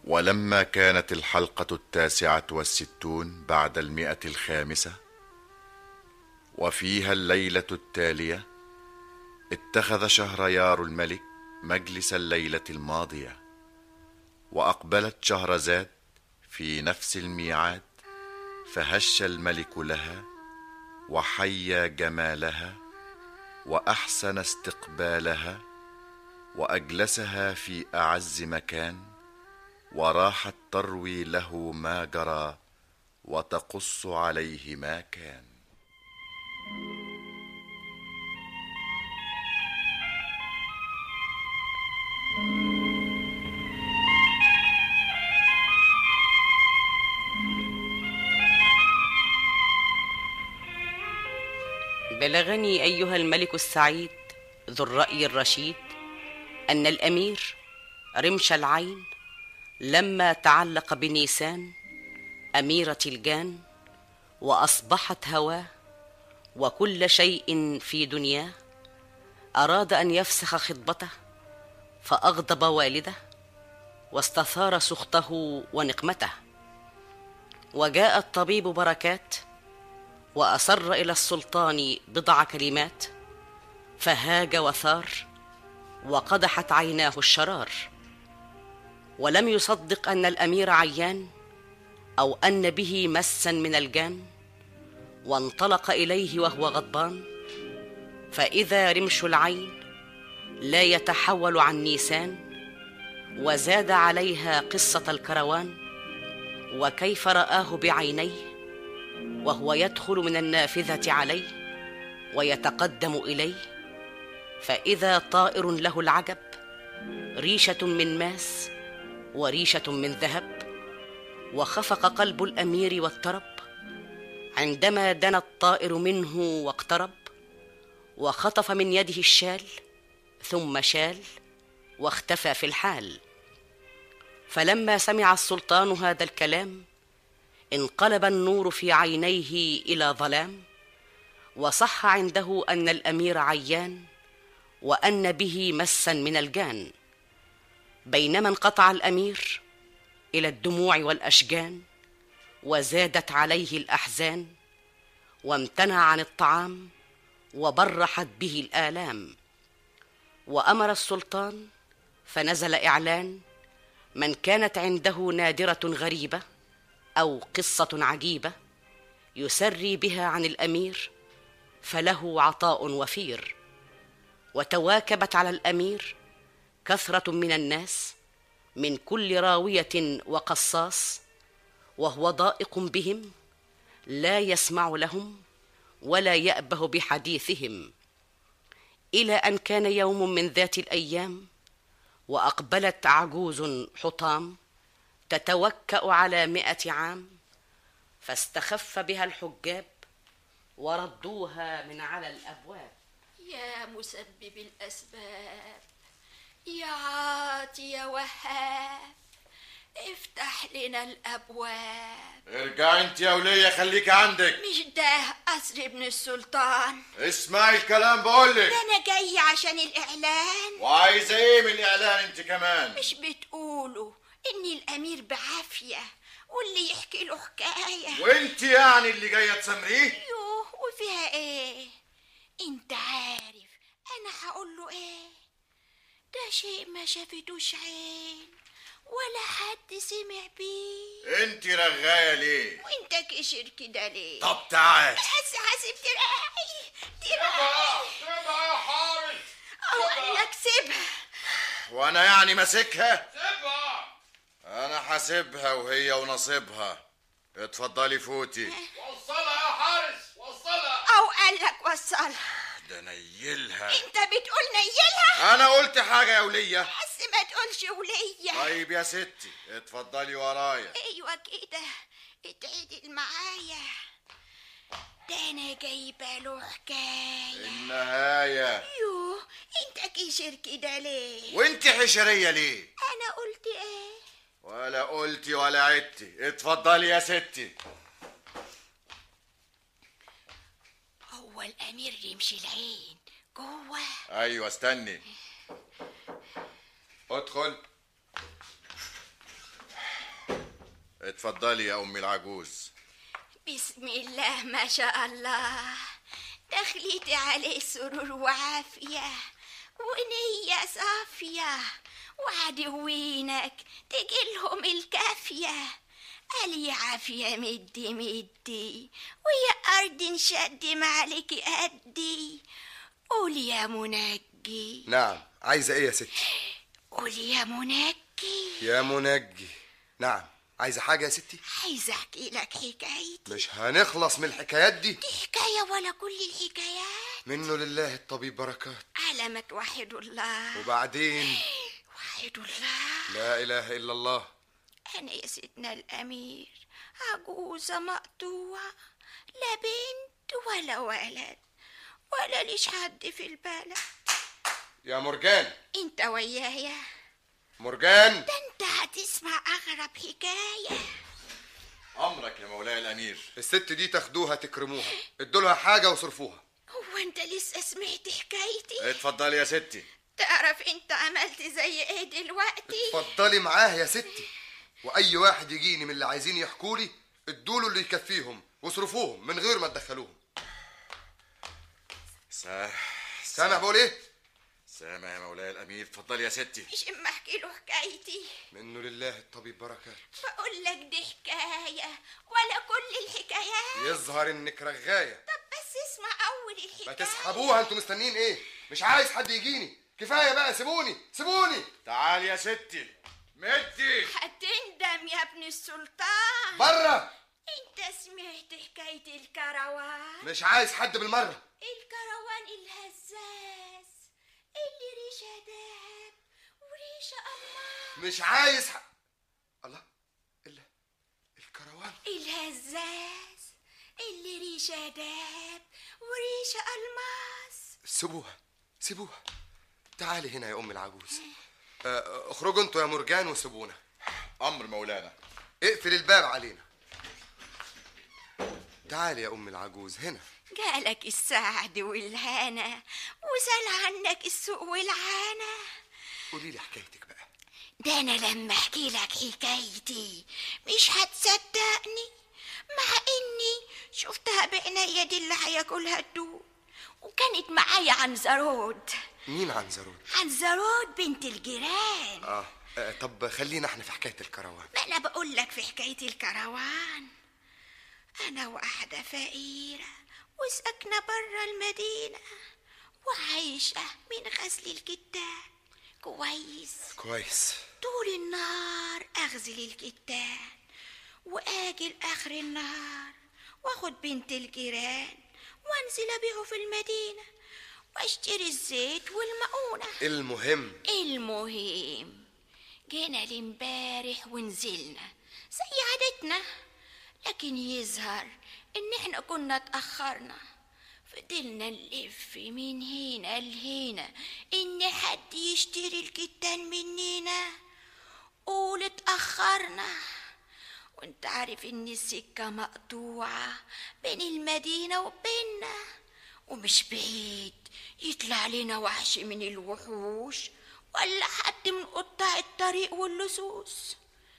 ولما كانت الحلقة التاسعة والستون بعد المئة الخامسة وفيها الليلة التالية اتخذ شهريار الملك مجلس الليلة الماضية وأقبلت شهرزاد في نفس الميعاد فهش الملك لها وحيا جمالها وأحسن استقبالها وأجلسها في أعز مكان وراحت تروي له ما جرى وتقص عليه ما كان بلغني ايها الملك السعيد ذو الراي الرشيد ان الامير رمش العين لما تعلق بنيسان اميره الجان واصبحت هواه وكل شيء في دنياه اراد ان يفسخ خطبته فاغضب والده واستثار سخطه ونقمته وجاء الطبيب بركات واصر الى السلطان بضع كلمات فهاج وثار وقدحت عيناه الشرار ولم يصدق ان الامير عيان او ان به مسا من الجان وانطلق اليه وهو غضبان فاذا رمش العين لا يتحول عن نيسان وزاد عليها قصه الكروان وكيف راه بعينيه وهو يدخل من النافذه عليه ويتقدم اليه فاذا طائر له العجب ريشه من ماس وريشه من ذهب وخفق قلب الامير واضطرب عندما دنا الطائر منه واقترب وخطف من يده الشال ثم شال واختفى في الحال فلما سمع السلطان هذا الكلام انقلب النور في عينيه الى ظلام وصح عنده ان الامير عيان وان به مسا من الجان بينما انقطع الامير الى الدموع والاشجان وزادت عليه الاحزان وامتنع عن الطعام وبرحت به الالام وامر السلطان فنزل اعلان من كانت عنده نادره غريبه او قصه عجيبه يسري بها عن الامير فله عطاء وفير وتواكبت على الامير كثره من الناس من كل راويه وقصاص وهو ضائق بهم لا يسمع لهم ولا يابه بحديثهم الى ان كان يوم من ذات الايام واقبلت عجوز حطام تتوكا على مائه عام فاستخف بها الحجاب وردوها من على الابواب يا مسبب الأسباب يا عاطي يا وهاب افتح لنا الأبواب ارجع انت يا ولية خليك عندك مش ده قصر ابن السلطان اسمعي الكلام بقولك ده أنا جاي عشان الإعلان وعايزة ايه من الاعلان انت كمان مش بتقولوا إن الأمير بعافية واللي يحكي له حكاية وانت يعني اللي جاية تسمريه يوه وفيها إيه انت عارف أنا هقول له إيه ده شيء ما شافتوش عين ولا حد سمع بيه انت رغاية ليه وانت كشر كده ليه طب تعال بس حاسب تراعي تراعي سيبها يا حارس او قال لك سيبها وانا يعني ماسكها سيبها انا حاسبها وهي ونصيبها اتفضلي فوتي وصلها يا حارس وصلها او قال لك وصلها ده نيلها انت بتقول نيلها انا قلت حاجة يا ولية بس ما تقولش ولية طيب يا ستي اتفضلي ورايا ايوه كده اتعدل معايا ده انا جايبه له حكايه النهاية يوه انت كشر كده ليه وانت حشرية ليه انا قلت ايه ولا قلتي ولا عدتي اتفضلي يا ستي هو الامير يمشي العين جوه ايوه استني ادخل اتفضلي يا أم العجوز بسم الله ما شاء الله دخلتي عليه سرور وعافية ونية صافية وعدوينك تجيلهم الكافية قال يا عافية مدي مدي ويا أرض نشد معلك أدي قول يا منجي نعم عايزة ايه يا ستي قول يا منجي يا منجي نعم عايزة حاجة يا ستي عايزة أحكي لك حكايتي مش هنخلص من الحكايات دي دي حكاية ولا كل الحكايات منه لله الطبيب بركات على ما توحدوا الله وبعدين وحدوا الله لا إله إلا الله أنا يا سيدنا الأمير عجوزة مقطوعة لا بنت ولا ولد ولا ليش حد في البلد يا مرجان انت ويايا مرجان ده انت هتسمع أغرب حكاية أمرك يا مولاي الأمير الست دي تاخدوها تكرموها ادولها حاجة وصرفوها هو انت لسه سمعت حكايتي اتفضلي يا ستي تعرف انت عملت زي ايه دلوقتي اتفضلي معاه يا ستي وأي واحد يجيني من اللي عايزين يحكولي ادوله اللي يكفيهم واصرفوهم من غير ما تدخلوهم سا... سامع بقول ايه سامع يا مولاي الأمير اتفضلي يا ستي مش اما احكي له حكايتي منه لله الطبيب بركات بقول لك دي حكاية ولا كل الحكايات يظهر انك رغاية طب بس اسمع اول الحكاية ما تسحبوها انتوا مستنيين ايه مش عايز حد يجيني كفاية بقى سيبوني سيبوني تعالي يا ستي مدي هتندم يا ابن السلطان بره انت سمعت حكاية الكروان مش عايز حد بالمرة الكروان الهزاز اللي ريشة دهب وريشة أمار مش عايز ح... الله الا الكروان الهزاز اللي ريشة دهب وريشة ألماس سيبوها سيبوها تعالي هنا يا ام العجوز آه، اخرجوا انتوا يا مرجان وسيبونا أمر مولانا اقفل الباب علينا تعالي يا ام العجوز هنا جالك السعد والهنا وسال عنك السوق والعانة قولي لي حكايتك بقى ده انا لما احكي لك حكايتي مش هتصدقني مع اني شفتها بعينيا دي اللي هياكلها الدود وكانت معايا عنزرود مين عنزرود عنزرود بنت الجيران آه. اه طب خلينا احنا في حكايه الكروان ما انا بقول لك في حكايه الكروان انا واحده فقيره وساكنه برا المدينه وعايشه من غسل الكتان كويس كويس طول النهار اغزل الكتان واجي لاخر النهار واخد بنت الجيران وانزل ابيعه في المدينه واشتري الزيت والمؤونه المهم المهم جينا لامبارح ونزلنا زي عادتنا لكن يظهر ان احنا كنا اتأخرنا فضلنا نلف من هنا لهنا ان حد يشتري الكتان مننا قول اتأخرنا وانت عارف ان السكة مقطوعة بين المدينة وبيننا ومش بعيد يطلع لنا وحش من الوحوش ولا حد من قطاع الطريق واللصوص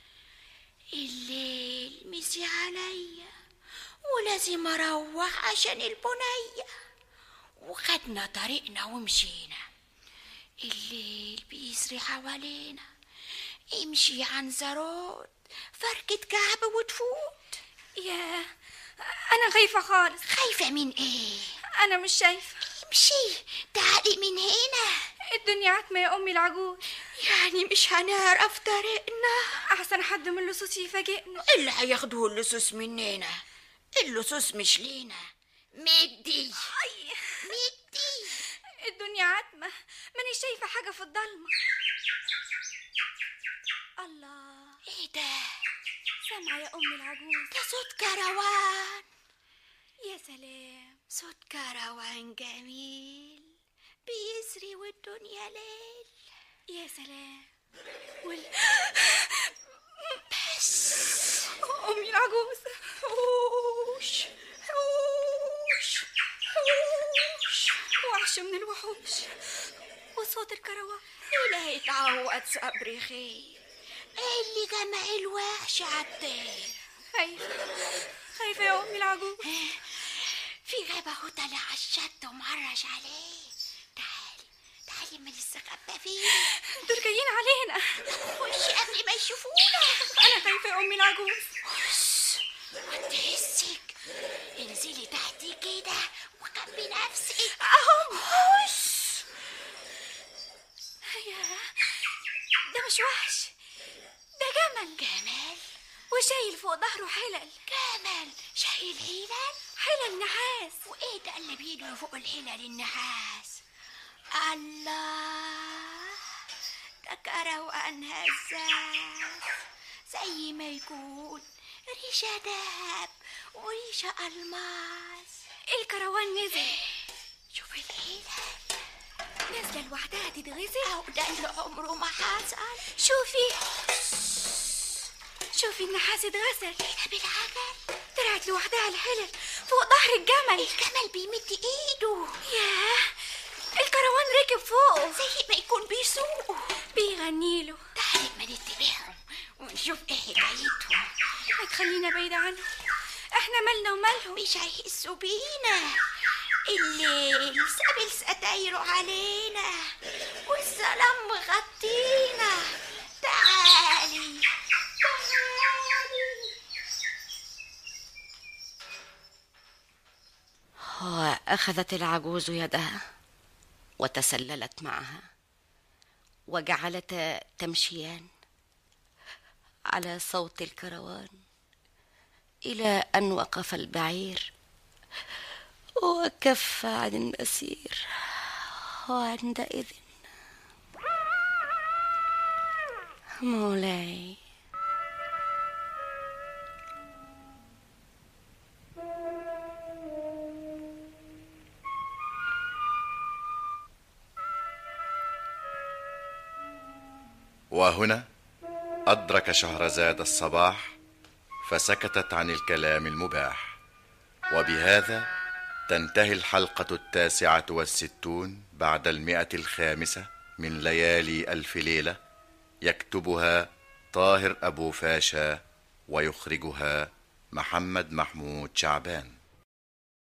الليل مسي عليا ولازم اروح عشان البنية وخدنا طريقنا ومشينا الليل بيسري حوالينا امشي عن زراد فركة كعب وتفوت يا أنا خايفة خالص خايفة من ايه أنا مش شايفة امشي تعالي من هنا الدنيا عتمة يا أمي العجوز يعني مش هنعرف طريقنا أحسن حد من اللصوص يفاجئنا اللي هياخدوه اللصوص مننا اللصوص مش لينا مدي أي مدي الدنيا عتمة مانيش شايفة حاجة في الضلمة الله ايه ده سامعة يا أمي العجوز ده صوت كروان يا سلام صوت كروان جميل بيسري والدنيا ليل يا سلام وال... بس أمي العجوز حوش حوش حوش وحش من الوحوش وصوت الكروان ولا يتعوض صبري خير اللي جمع الوحش عالطير خايفة خايفة يا أمي العجوز في غابة هو طلع على الشط ومعرش عليه تعالي تعالي ما نستخبى فيه دول جايين علينا خشي قبل ما يشوفونا أنا خايفة يا أمي العجوز وتهزك انزلي تحتي كده وخبي نفسك أهم يا ده مش وحش ده جمل جمال وشايل فوق ظهره حلل جمل شايل حلل حلل نحاس وايه ده اللي بيده فوق الحلل النحاس الله ده كروان هزاز زي ما يكون ريشة دهب وريشة ألماس الكروان نزل شوف الحلل نازلة لوحدها تتغسل أو ده اللي عمره ما حصل شوفي شوفي النحاس اتغسل ده بالعجل طلعت لوحدها الحلل فوق ظهر الجمل الجمل بيمد ايده ياه الكروان ركب فوقه زي ما يكون بيسوقه بيغنيله تعالي ما نتبعهم ونشوف ايه حكايتهم هتخلينا بعيد عنهم احنا مالنا ومالهم مش هيحسوا بينا الليل سابل ستايره علينا والظلام مغطينا تعالي تعالي واخذت العجوز يدها وتسللت معها وجعلتا تمشيان على صوت الكروان الى ان وقف البعير وكف عن المسير وعندئذ مولاي وهنا أدرك شهرزاد الصباح فسكتت عن الكلام المباح وبهذا تنتهي الحلقة التاسعة والستون بعد المئة الخامسة من ليالي ألف ليلة يكتبها طاهر أبو فاشا ويخرجها محمد محمود شعبان